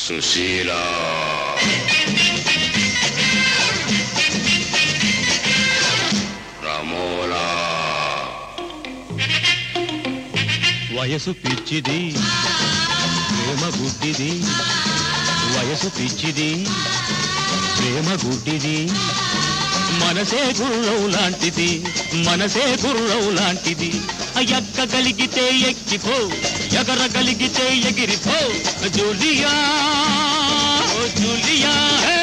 సుశీల రమోలా వయసు పిచ్చిది ప్రేమ గుడ్డిది వయసు పిచ్చిది ప్రేమ గుడ్డిది మనసే గుర్రం లాంటిది మనసే గుర్రం లాంటిది ఎక్కగలిగితే ఎక్కిపో ఎగరగలిగితే ఎగిరిపో జూలియా ఓ జూలియా హే.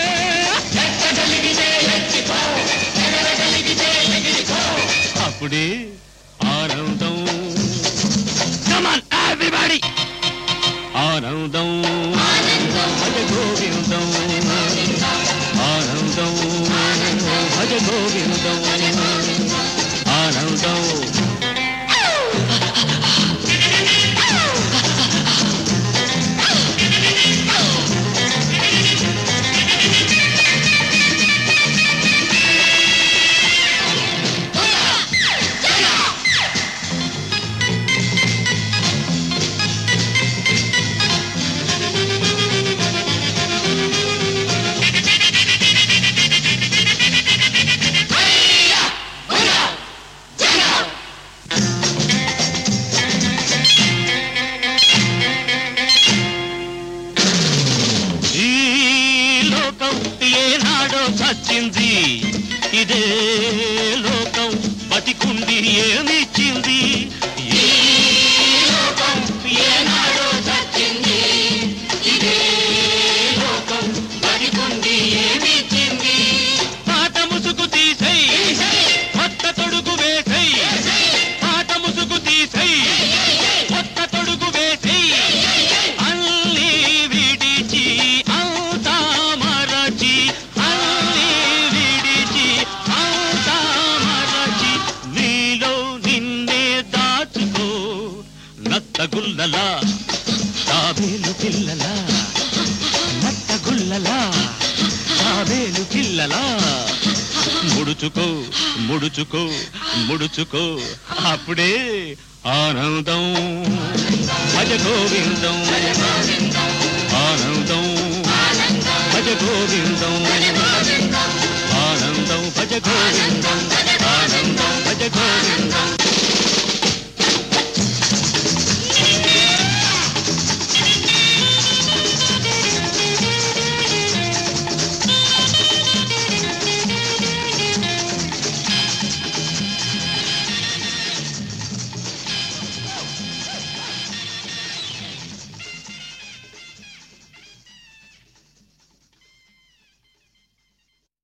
అప్పుడే ఆనందం కమాన్ ఎవ్రీబడి ఆనందం భజ గోవిందం ఆనందం భజ గోవిందం ఆనందం ఈ లోకం ఏనాడో చచ్చింది ఇదే లోకం బతికుండి ఏమిచ్చింది ఈ లోకం ఏనాడో చచ్చింది ఇదే లోకం బతికుండి ఏమిచ్చింది పాట ముసుగు తీసై కొత్త తొడుగు వేసై పాట ముసుగు తీసై కొత్త తొడుగు వేసై అల్లి విడిచి అవుతా మరచి అల్లి విడిచి అవుతా మరచి నీలో నిన్నే దాచుకో నత్త గుల్లలా తాబేలు పిల్లలా నత్త గుల్లలా తాబేలు పిల్లలా ముడుచుకో ముడుచుకో ముడుచుకో అప్పుడే ఆనందం భజ గోవిందం ఆనందం భజ గోవిందం ఆనందం భజ గోవిందం ఆనందం భజ గోవిందం